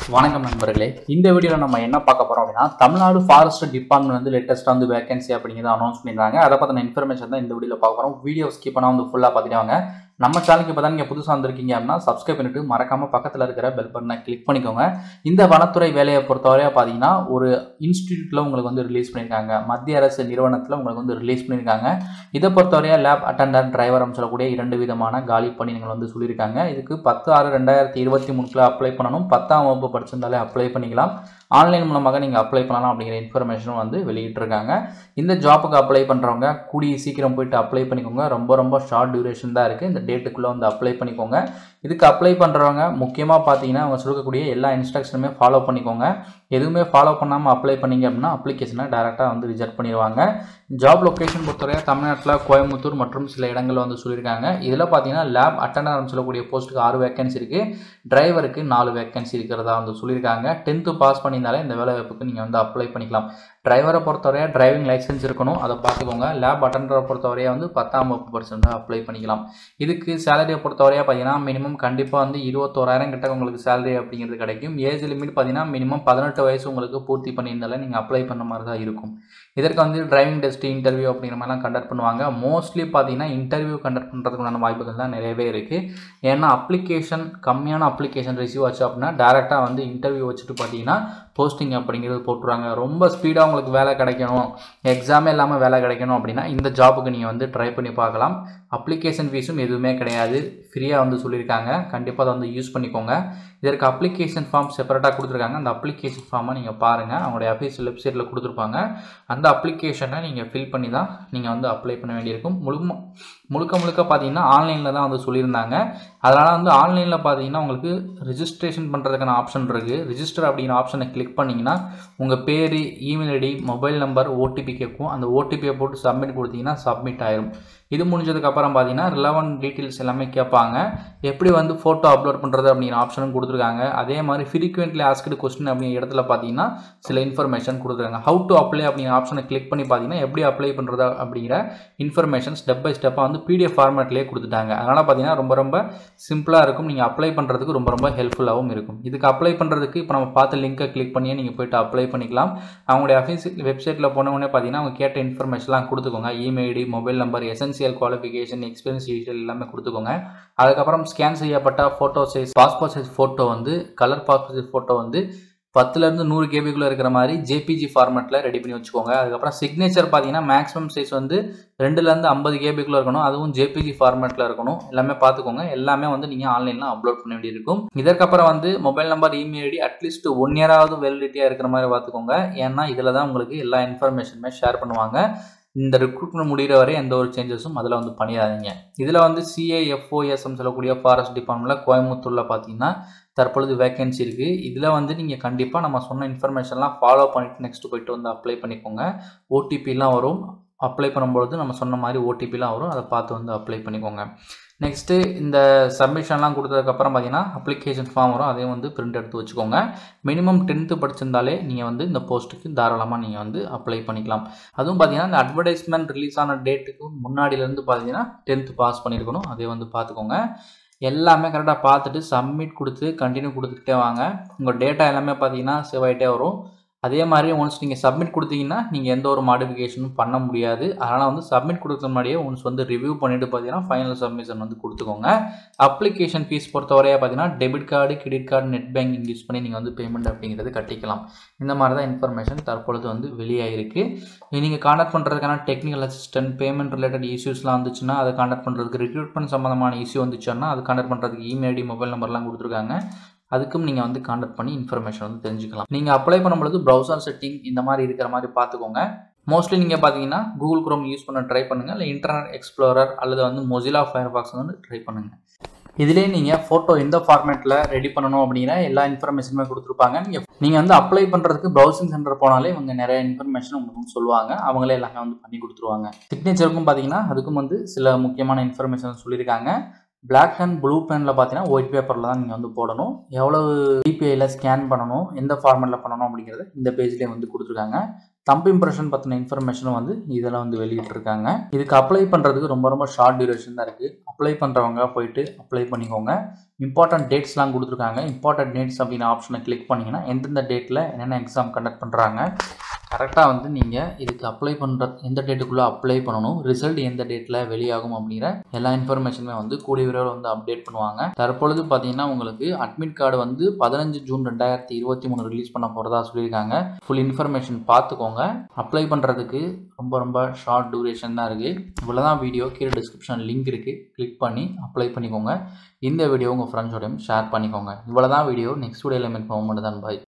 வணக்கம் நண்பர்களே இந்த வீடியோவில் நம்ம என்ன பார்க்க போகிறோம் அப்படின்னா தமிழ்நாடு ஃபாரஸ்ட் டிபார்ட்மெண்ட் வந்து லேட்டஸ்ட்டாக வந்து வேகன்சி அப்படிங்கிறத அனௌன்ஸ் பண்ணியிருக்காங்க அதை பற்றின இன்ஃபர்மேஷன் தான் இந்த வீடியோவில் பார்க்க போகிறோம் வீடியோ ஸ்கிப் பண்ணால் வந்து ஃபுல்லாக பார்த்துட்டு வாங்க நம்ம சேனலுக்கு இப்போ தான் நீங்கள் புதுசாக வந்திருக்கீங்க அப்படின்னா சப்ஸ்கிரைப் பண்ணிட்டு மறக்காமல் பக்கத்தில் இருக்கிற பெல் பட்டனை கிளிக் பண்ணிக்கோங்க இந்த வனத்துறை வேலையை பொறுத்தவரையாக பார்த்தீங்கன்னா ஒரு இன்ஸ்டியூட்டில் உங்களுக்கு வந்து ரிலீஸ் பண்ணியிருக்காங்க மத்திய அரசு நிறுவனத்தில் உங்களுக்கு வந்து ரிலீஸ் பண்ணியிருக்காங்க இதை பொறுத்தவரையாக லேப் அட்டண்டன்ட் டிரைவர் சொல்லக்கூடிய இரண்டு விதமான காலி பணிகள் வந்து சொல்லியிருக்காங்க இதுக்கு பத்து ஆறு ரெண்டாயிரத்தி இருபத்தி மூணுக்குள்ள அப்ளை பண்ணணும் பத்தாம் வகுப்பு படிச்சிருந்தாலே அப்ளை பண்ணிக்கலாம் ஆன்லைன் மூலமாக நீங்கள் அப்ளை பண்ணலாம் அப்படிங்கிற இன்ஃபர்மேஷனும் வந்து வெளியிட்டிருக்காங்க இந்த ஜாப்புக்கு அப்ளை பண்ணுறவங்க கூடிய சீக்கிரம் போயிட்டு அப்ளை பண்ணிக்கோங்க ரொம்ப ரொம்ப ஷார்ட் டியூரேஷன் தான் இருக்குது இந்த டேட்டுக்குள்ளே வந்து அப்ளை பண்ணிக்கோங்க இதுக்கு அப்ளை பண்ணுறவங்க முக்கியமாக பார்த்தீங்கன்னா அவங்க சொல்லக்கூடிய எல்லா இன்ஸ்ட்ரக்ஷனுமே ஃபாலோ பண்ணிக்கோங்க எதுவுமே ஃபாலோ பண்ணாமல் அப்ளை பண்ணீங்க அப்படின்னா அப்ளிகேஷனை டேரெக்டாக வந்து ரிஜெக்ட் பண்ணிடுவாங்க ஜாப் லொக்கேஷன் பொறுத்தவரை தமிழ்நாட்டில் கோயம்புத்தூர் மற்றும் சில இடங்களில் வந்து சொல்லியிருக்காங்க இதில் பார்த்தீங்கன்னா லேப் அட்டண்டர் சொல்லக்கூடிய போஸ்ட்டுக்கு ஆறு வேக்கன்சி இருக்குது டிரைவருக்கு நாலு வேக்கன்சி இருக்கிறதா வந்து சொல்லியிருக்காங்க டென்த்து பாஸ் பண்ணியிருந்தாலே இந்த வேலை வாய்ப்புக்கு நீங்கள் வந்து அப்ளை பண்ணிக்கலாம் டிரைவரை பொறுத்தவரையா டிரைவிங் லைசன்ஸ் இருக்கணும் அதை பார்த்துக்கோங்க லேப் அட்டண்டரை பொறுத்தவரையா வந்து பத்தாம் வகுப்பு பர்சன்ட் அப்ளை பண்ணிக்கலாம் இதுக்கு சேலரியை பொறுத்தவரையா பார்த்தீங்கன்னா மினிமம் கண்டிப்பாக வந்து இருபத்தோராயிரம் கிட்ட உங்களுக்கு சேலரி அப்படிங்கிறது கிடைக்கும் ஏஜ் லிமிட் பார்த்தீங்கன்னா மினிமம் பதினெட்டு வயசு உங்களுக்கு பூர்த்தி பண்ணியிருந்தாலே நீங்கள் அப்ளை பண்ண மாதிரி தான் இருக்கும் இதற்கு வந்து டிரைவிங் டெஸ்ட் இன்டர்வியூ அப்படிங்கிற மாதிரிலாம் கண்டக்ட் பண்ணுவாங்க மோஸ்ட்லி பார்த்தீங்கன்னா இன்டர்வியூ கண்டக்ட் பண்ணுறதுக்குண்டான வாய்ப்புகள் தான் நிறையவே இருக்குது ஏன்னா அப்ளிகேஷன் கம்மியான அப்ளிகேஷன் ரிசீவ் ஆச்சு அப்படின்னா டேரெக்டாக வந்து இன்டர்வியூ வச்சுட்டு பார்த்தீங்கன்னா போஸ்டிங் அப்படிங்கிறது போட்டுருவாங்க ரொம்ப ஸ்பீடாக உங்களுக்கு வேலை கிடைக்கணும் எக்ஸாமே இல்லாமல் வேலை கிடைக்கணும் அப்படின்னா இந்த ஜாபுக்கு நீங்கள் வந்து ட்ரை பண்ணி பார்க்கலாம் அப்ளிகேஷன் ஃபீஸும் எதுவுமே கிடையாது ஃப்ரீயாக வந்து சொல்லியிருக்காங்க கண்டிப்பாக அதை வந்து யூஸ் பண்ணிக்கோங்க இதற்கு அப்ளிகேஷன் ஃபார்ம் செப்பரேட்டாக கொடுத்துருக்காங்க அந்த அப்ளிகேஷன் ஃபார்மை நீங்கள் பாருங்கள் அவங்களுடைய அஃபீஷியல் வெப்சைட்டில் கொடுத்துருப்பாங்க அந்த அப்ளிகேஷனை நீங்கள் ஃபில் பண்ணி தான் நீங்கள் வந்து அப்ளை பண்ண வேண்டியிருக்கும் முழுக்க முழுக்க முழுக்க பார்த்தீங்கன்னா ஆன்லைனில் தான் வந்து சொல்லியிருந்தாங்க அதனால் வந்து ஆன்லைனில் பார்த்தீங்கன்னா உங்களுக்கு ரிஜிஸ்ட்ரேஷன் பண்ணுறதுக்கான ஆப்ஷன் இருக்குது ரிஜிஸ்டர் அப்படிங்கிற ஆப்ஷனை கிளிக் பண்ணிங்கன்னா உங்கள் பேர் email ID mobile number OTP கேட்கும் அந்த ஓடிபியை போட்டு சப்மிட் கொடுத்தீங்கன்னா சப்மிட் ஆயிரும் இது முடிஞ்சதுக்கப்புறம் பார்த்தீங்கன்னா ரிலவெண்ட் டீட்டெயில்ஸ் எல்லாமே கேட்பாங்க எப்படி வந்து ஃபோட்டோ அப்லோட் பண்ணுறது அப்படிங்கிற ஆப்ஷனும் கொடுத்துருக்காங்க அதே மாதிரி ஃப்ரீக்வெண்ட்லி ஆஸ்க்டு கொஸ்டின் அப்படிங்கிற இடத்துல பார்த்தீங்கன்னா சில இன்ஃபர்மேஷன் கொடுத்துருக்காங்க ஹவு டு அப்ளை அப்படிங்கிற ஆப்ஷனை கிளிக் பண்ணி பார்த்தீங்கன்னா எப்படி அப்ளை பண்ணுறது அப்படிங்கிற இன்ஃபர்மேஷன் ஸ்டெப் பை ஸ்டெப்பாக வந்து பிடிஎஃப் ஃபார்மேட்லேயே கொடுத்துட்டாங்க அதனால் பார்த்தீங்கன்னா ரொம்ப ரொம்ப சிம்பிளாக இருக்கும் நீங்கள் அப்ளை பண்ணுறதுக்கு ரொம்ப ரொம்ப ஹெல்ப்ஃபுல்லாகவும் இருக்கும் இதுக்கு அப்ளை பண்ணுறதுக்கு இப்போ நம்ம பார்த்த லிங்கை கிளிக் பண்ணியே நீங்கள் போய்ட்டு அப்ளை பண்ணிக்கலாம் அவங்களுடைய அஃபீஷியல் வெப்சைட்டில் போனவொடனே பார்த்தீங்கன்னா அவங்க கேட்ட இன்ஃபர்மேஷன்லாம் கொடுத்துக்கோங்க email ID mobile number essential qualification experience detail எல்லாமே கொடுத்துக்கோங்க அதுக்கப்புறம் ஸ்கேன் செய்யப்பட்ட photo size passport size photo வந்து கலர் பாஸ்போர்ட் சைஸ் ஃபோட்டோ வந்து பத்துலேருந்து நூறு கேபிக்குள்ளே இருக்கிற மாதிரி ஜேபிஜி ஃபார்மேட்டில் ரெடி பண்ணி வச்சுக்கோங்க அதுக்கப்புறம் சிக்னேச்சர் பார்த்தீங்கன்னா மேக்ஸிமம் சைஸ் வந்து ரெண்டுலேருந்து ஐம்பது கேபிக்குள்ளே இருக்கணும் அதுவும் ஜேபிஜி ஃபார்மேட்டில் இருக்கணும் எல்லாமே பார்த்துக்கோங்க எல்லாமே வந்து நீங்கள் ஆன்லைனில் அப்லோட் பண்ண வேண்டியிருக்கும் இதற்கப்புறம் வந்து mobile number email ID at least one இயராவது வெலிடிட்டியாக இருக்கிற மாதிரி பார்த்துக்கோங்க ஏன்னா இதில் தான் உங்களுக்கு எல்லா இன்ஃபர்மேஷனுமே ஷேர் பண்ணுவாங்க இந்த ரெக்ரூட்மெண்ட் முடிகிற வரை எந்த ஒரு சேஞ்சஸும் அதில் வந்து பண்ணிடாதீங்க இதில் வந்து சிஏஎஃப்ஓஎஸ்எம் சொல்லக்கூடிய ஃபாரஸ்ட் டிபார்ட்மெண்ட்டில் கோயம்புத்தூரில் பார்த்தீங்கன்னா தற்பொழுது வேகன்சி இருக்குது இதில் வந்து நீங்கள் கண்டிப்பாக நம்ம சொன்ன இன்ஃபர்மேஷன்லாம் ஃபாலோ பண்ணிவிட்டு நெக்ஸ்ட் போயிட்டு வந்து அப்ளை பண்ணிக்கோங்க ஓடிபிலாம் வரும் அப்ளை பண்ணும்பொழுது நம்ம சொன்ன மாதிரி ஓடிபிலாம் வரும் அதை பார்த்து வந்து அப்ளை பண்ணிக்கோங்க நெக்ஸ்ட்டு இந்த சப்மிஷன்லாம் கொடுத்ததுக்கப்புறம் பார்த்தீங்கன்னா அப்ளிகேஷன் ஃபார்ம் வரும் அதையும் வந்து பிரிண்ட் எடுத்து வச்சுக்கோங்க மினிமம் டென்த்து படிச்சிருந்தாலே நீங்கள் வந்து இந்த போஸ்ட்டுக்கு தாராளமாக நீங்கள் வந்து அப்ளை பண்ணிக்கலாம் அதுவும் பார்த்தீங்கன்னா இந்த அட்வர்டைஸ்மெண்ட் ரிலீஸ் ஆன டேட்டுக்கு முன்னாடியிலேருந்து பார்த்தீங்கன்னா டென்த்து பாஸ் பண்ணியிருக்கணும் அதை வந்து பார்த்துக்கோங்க எல்லாமே கரெக்டாக பார்த்துட்டு சப்மிட் கொடுத்து கண்டினியூ கொடுத்துக்கிட்டே வாங்க உங்கள் டேட்டா எல்லாமே பார்த்தீங்கன்னா சேவ் ஆகிட்டே வரும் அதே மாதிரி ஒன்ஸ் நீங்கள் சப்மிட் கொடுத்தீங்கன்னா நீங்கள் எந்த ஒரு மாடிஃபிகேஷனும் பண்ண முடியாது அதனால் வந்து சப்மிட் கொடுத்த முன்னாடியே ஒன்ஸ் வந்து ரிவ்யூ பண்ணிவிட்டு பார்த்தீங்கன்னா ஃபைனல் சப்மிஷன் வந்து கொடுத்துக்கோங்க அப்ளிகேஷன் ஃபீஸ் பொறுத்தவரையாக பார்த்தீங்கன்னா debit card credit card net banking use பண்ணி நீங்கள் வந்து பேமெண்ட் அப்படிங்கிறது கட்டிக்கலாம் இந்த மாதிரி தான் இன்ஃபர்மேஷன் தற்பொழுது வந்து வெளியாகிருக்கு நீங்கள் கான்டாக்ட் பண்ணுறதுக்கான டெக்னிக்கல் அசிஸ்டன்ட் பேமெண்ட் ரிலேட்டட் இஷ்யூஸ்லாம் வந்துச்சுன்னா அதை கான்டாக்ட் பண்ணுறதுக்கு ரிக்ரூட்மெண்ட் சம்மந்தமான இஷ்யூ வந்துச்சுன்னா அது கான்டாக்ட் பண்ணுறதுக்கு இமெயில் ஐடி மொபைல் நம்பர்லாம் கொடுத்துருக்காங்க அதுக்கும் நீங்கள் வந்து கான்டாக்ட் பண்ணி இன்ஃபர்மேஷன் வந்து தெரிஞ்சுக்கலாம் நீங்கள் அப்ளை பண்ணும்பொழுது ப்ரௌசர் செட்டிங் இந்த மாதிரி இருக்கிற மாதிரி பார்த்துக்கோங்க மோஸ்ட்லி நீங்கள் பார்த்தீங்கன்னா கூகுள் குரோம் யூஸ் பண்ண ட்ரை பண்ணுங்கள் இல்லை இன்டர்நெட் எக்ஸ்ப்ளோரர் அல்லது வந்து மொசிலா ஃபயர் பாக்ஸ் வந்து ட்ரை பண்ணுங்கள் இதிலே நீங்கள் ஃபோட்டோ எந்த ஃபார்மேட்டில் ரெடி பண்ணணும் அப்படிங்கிற எல்லா இன்ஃபர்மேஷனுமே கொடுத்துருப்பாங்க நீங்கள் நீங்கள் வந்து அப்ளை பண்ணுறதுக்கு ப்ரௌசிங் சென்டர் போனாலே இவங்க நிறைய இன்ஃபர்மேஷன் உங்களுக்கு சொல்லுவாங்க அவங்களே எல்லாமே வந்து பண்ணி கொடுத்துருவாங்க சிக்னேச்சருக்கும் பார்த்தீங்கன்னா அதுக்கும் வந்து சில முக்கியமான இன்ஃபர்மேஷன் சொல்லியிருக்காங்க பிளாக் அண்ட் ப்ளூ பெனில் பார்த்தீங்கன்னா ஒயிட் பேப்பரில் தான் நீங்கள் வந்து போடணும் எவ்வளவு டிபிஐயில் ஸ்கேன் பண்ணணும் எந்த ஃபார்மேட்டில் பண்ணணும் அப்படிங்கிறத இந்த பேஜ்லேயே வந்து கொடுத்துருக்காங்க தம்ப் இம்ப்ரெஷன் பற்றின இன்ஃபர்மேஷனும் வந்து இதெல்லாம் வந்து வெளியிட்டிருக்காங்க இதுக்கு அப்ளை பண்ணுறதுக்கு ரொம்ப ரொம்ப ஷார்ட் டியூரேஷன் தான் இருக்குது அப்ளை பண்ணுறவங்க போயிட்டு அப்ளை பண்ணிக்கோங்க இம்பார்ட்டன்ட் டேட்ஸ்லாம் கொடுத்துருக்காங்க இம்பார்ட்டன்ட் டேட்ஸ் அப்படின்னு ஆப்ஷனை கிளிக் பண்ணிங்கன்னா எந்தெந்த டேட்டில் என்னென்ன எக்ஸாம் கண்டக்ட் பண்ணுறாங்க கரெக்டாக வந்து நீங்கள் இதுக்கு அப்ளை பண்ணுற எந்த டேட்டுக்குள்ளே அப்ளை பண்ணணும் ரிசல்ட் எந்த டேட்டில் வெளியாகும் அப்படிங்கிற எல்லா இன்ஃபர்மேஷனுமே வந்து கூடிய விரைவில் வந்து அப்டேட் பண்ணுவாங்க தற்பொழுது பார்த்தீங்கன்னா உங்களுக்கு அட்மிட் கார்டு வந்து பதினஞ்சு ஜூன் ரெண்டாயிரத்தி இருபத்தி மூணு ரிலீஸ் பண்ண போகிறதா சொல்லியிருக்காங்க ஃபுல் இன்ஃபர்மேஷன் பார்த்துக்கோங்க அப்ளை பண்ணுறதுக்கு ரொம்ப ரொம்ப ஷார்ட் டூரேஷன் தான் இருக்குது இவ்வளோ தான் வீடியோ கீழே டிஸ்கிரிப்ஷன் லிங்க் இருக்குது கிளிக் பண்ணி அப்ளை பண்ணிக்கோங்க இந்த வீடியோ உங்கள் ஃப்ரெண்ட்ஸோடையும் ஷேர் பண்ணிக்கோங்க இவ்வளோ தான் வீடியோ நெக்ஸ்ட் வீடியோவில் மீட் பண்ணுவோம் தான் பாய்